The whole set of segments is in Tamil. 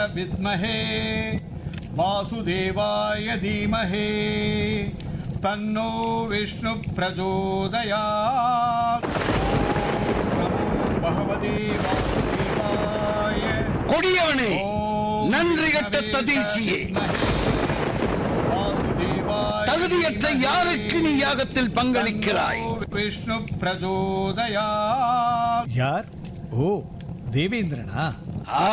विद्महे वासुदेवाय धीमहि तन्नो विष्णु प्रचोदयात् नमो भगवते वासुदेवाय கொடியவனே ஓம் நன்றி கட்ட விஷ்ணவே ததீச்சியே வித்மஹே வாசுதேவாய தகுதியற்ற தீமஹி. யாருக்கு நீ யாகத்தில் பங்களிக்கிறாய் விஷ்ணு பிரஜோதயா யார் ஓ தேவேந்திரனா ஆ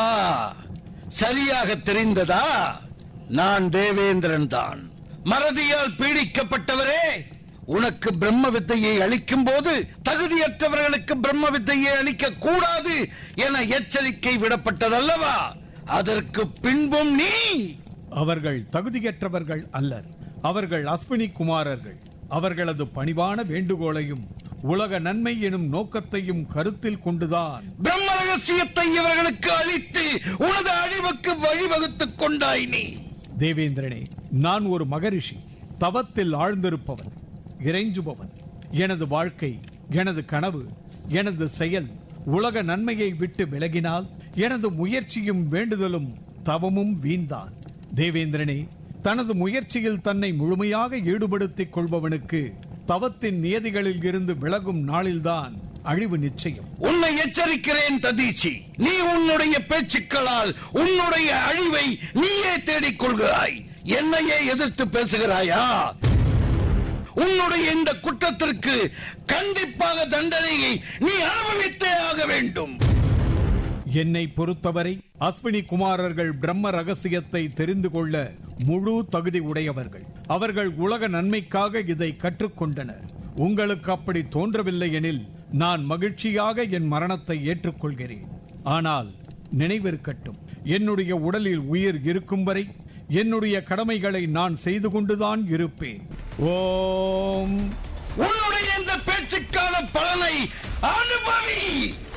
சரியாக தெரிந்ததா நான் தேவேந்திரன் தான் மறதியால் பீடிக்கப்பட்டவரே உனக்கு பிரம்ம வித்தையை அளிக்கும் போது தகுதியற்றவர்களுக்கு பிரம்ம வித்தையை அளிக்க கூடாது என எச்சரிக்கை விடப்பட்டதல்லவா அதற்கு பின்பும் நீ அவர்கள் தகுதியற்றவர்கள் அல்லர் அவர்கள் அஸ்வினி குமாரர்கள் அவர்களது பணிவான வேண்டுகோளையும் உலக நன்மை எனும் நோக்கத்தையும் கருத்தில் கொண்டுதான் பிரம்ம ரகசியத்தை இவர்களுக்கு அளித்து உனது அழிவுக்கு வழிவகுத்துக் கொண்டாய் நீ தேவேந்திரனே நான் ஒரு மகரிஷி தவத்தில் ஆழ்ந்திருப்பவன் இறைஞ்சுபவன் எனது வாழ்க்கை எனது கனவு எனது செயல் உலக நன்மையை விட்டு விலகினால் எனது முயற்சியும் வேண்டுதலும் தவமும் வீண்தான் தேவேந்திரனே தனது முயற்சியில் தன்னை முழுமையாக ஈடுபடுத்திக் கொள்பவனுக்கு தவத்தின் நியதிகளில் இருந்து விலகும் நாளில்தான் அழிவு நிச்சயம் உன்னை எச்சரிக்கிறேன் ததீச்சி நீ உன்னுடைய பேச்சுக்களால் உன்னுடைய அழிவை நீயே தேடிக் கொள்கிறாய் என்னையே எதிர்த்து பேசுகிறாயா உன்னுடைய இந்த குற்றத்திற்கு கண்டிப்பாக தண்டனையை நீ அனுபவித்தே ஆக வேண்டும் என்னை பொறுத்தவரை அஸ்வினி குமாரர்கள் பிரம்ம ரகசியத்தை தெரிந்து கொள்ள முழு தகுதி உடையவர்கள் அவர்கள் உலக நன்மைக்காக இதை கற்றுக்கொண்டனர் உங்களுக்கு அப்படி தோன்றவில்லை எனில் நான் மகிழ்ச்சியாக என் மரணத்தை ஏற்றுக்கொள்கிறேன் ஆனால் நினைவிருக்கட்டும் என்னுடைய உடலில் உயிர் இருக்கும் வரை என்னுடைய கடமைகளை நான் செய்து கொண்டுதான் இருப்பேன் ஓம் உன்னுடைய இந்த பேச்சுக்கான பலனை அனுபவி